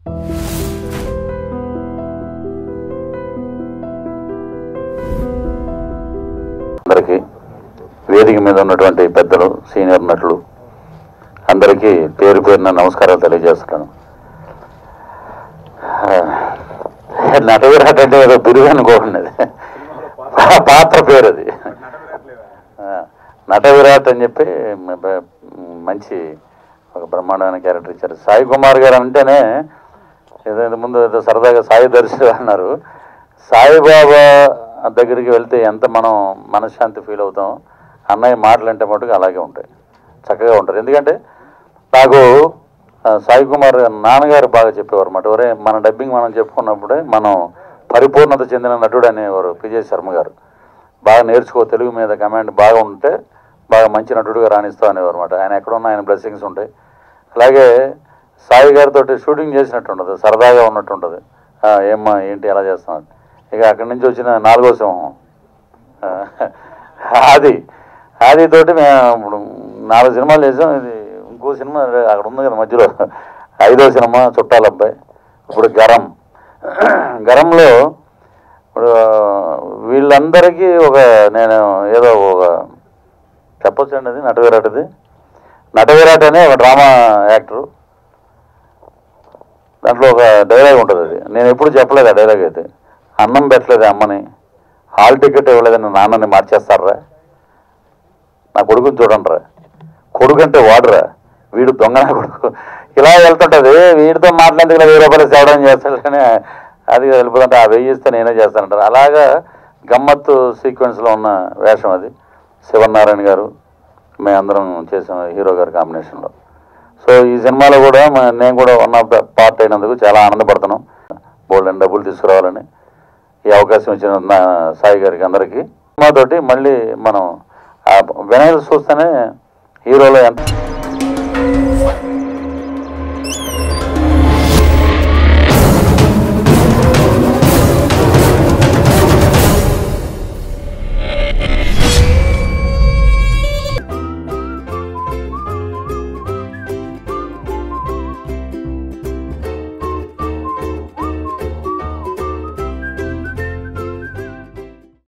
అందరికీ వేదిక మీద ఉన్నటువంటి పెద్దలు సీనియర్ నటులు అందరికీ పేరు పేరున నమస్కారాలు తెలియజేస్తున్నాను ఆ, నటవిరాట్ అంటే ఏదో బిరుగు అనుకోండి అది. పాత్ర పేరు అది ఆ, నట విరాట్ అని చెప్పి మ- బ- మంచి ఒక బ్రహ్మాండమైన క్యారెక్టర్ ఇచ్చారు సాయి కుమార్ గారు అంటేనే ఏదో ఇంతకు ముందు ఏదో సరదాగా సాయి దర్శనం అన్నారు సాయిబాబా దగ్గరికి వెళ్తే ఎంత మనం మనశ్శాంతి ఫీల్ అవుతాం అన్నయ్య మాటలు అంటే మటుకు అలాగే ఉంటాయి చక్కగా ఉంటారు ఎందుకంటే నాకు ఆ, సాయి కుమార్ నాన్నగారు బాగా చెప్పేవారు అన్నమాట ఒరే మన డబ్బింగ్ మనం చెప్పుకున్నప్పుడే మనం పరిపూర్ణత చెందిన నటుడు అనేవారు పిజే శర్మ గారు బాగా నేర్చుకో తెలుగు మీద కమాండ్ బాగా ఉంటే బాగా మంచి నటుడుగా రాణిస్తావు అనేవారు అనమాట ఆయన ఎక్కడున్నా ఆయన బ్లెస్సింగ్స్ ఉంటాయి అలాగే సాయి గారితో షూటింగ్ చేసినట్టు ఉండదు సరదాగా ఉన్నట్టు ఉంటుంది ఆ, ఏమ్మా ఏంటి ఎలా చేస్తున్నావు ఇక అక్కడి నుంచి వచ్చిన నాలుగో సింహం ఆ, ఆది ఆది తోటి మేము ఇప్పుడు నాలుగు సినిమాలు చేసాం ఇది ఇంకో సినిమా అక్కడ ఉంది కదా మధ్యలో ఐదో సినిమా చుట్టాల అబ్బాయి ఇప్పుడు గరం గరంలో ఇప్పుడు వీళ్ళందరికీ ఒక నేను ఏదో ఒక చెప్పొచ్చండి అది నటవిరాటది నటవిరాట్ అనే ఒక డ్రామా యాక్టరు దాంట్లో ఒక డైలాగ్ ఉంటుంది అది నేను ఎప్పుడు చెప్పలేదు ఆ డైలాగ్ అయితే అన్నం పెట్టలేదు అమ్మని హాల్ టికెట్ ఇవ్వలేదని నాన్నని మార్చేస్తారా నా కొడుకుని చూడండి రా కొడుకు అంటే వాడురా వీడు దొంగ నా కొడుకు ఇలా వెళ్తుంటది వీడితో మాట్లాడేందుకు ఇలా వెయ్యి రూపాయలు సేవడం చేస్తాడు కానీ అది వెళ్ళిపోతుంటే ఆ వెయ్యి ఇస్తే నేనే చేస్తానంటారు అలాగా గమ్మత్తు సీక్వెన్స్లో ఉన్న వేషం అది శివనారాయణ గారు మేమందరం చేసాం హీరో గారి కాంబినేషన్లో సో ఈ సినిమాలో కూడా మ- నేను కూడా వన్ ఆఫ్ ద పార్ట్ అయినందుకు చాలా ఆనందపడుతున్నాం బోల్డ్ అండ్ డబ్బులు తీసుకురావాలని ఈ అవకాశం ఇచ్చిన నా సాయి గారికి అందరికీ సినిమాతోటి మళ్ళీ మనం ఆ వినయ్ చూస్తేనే హీరోలో ఎంత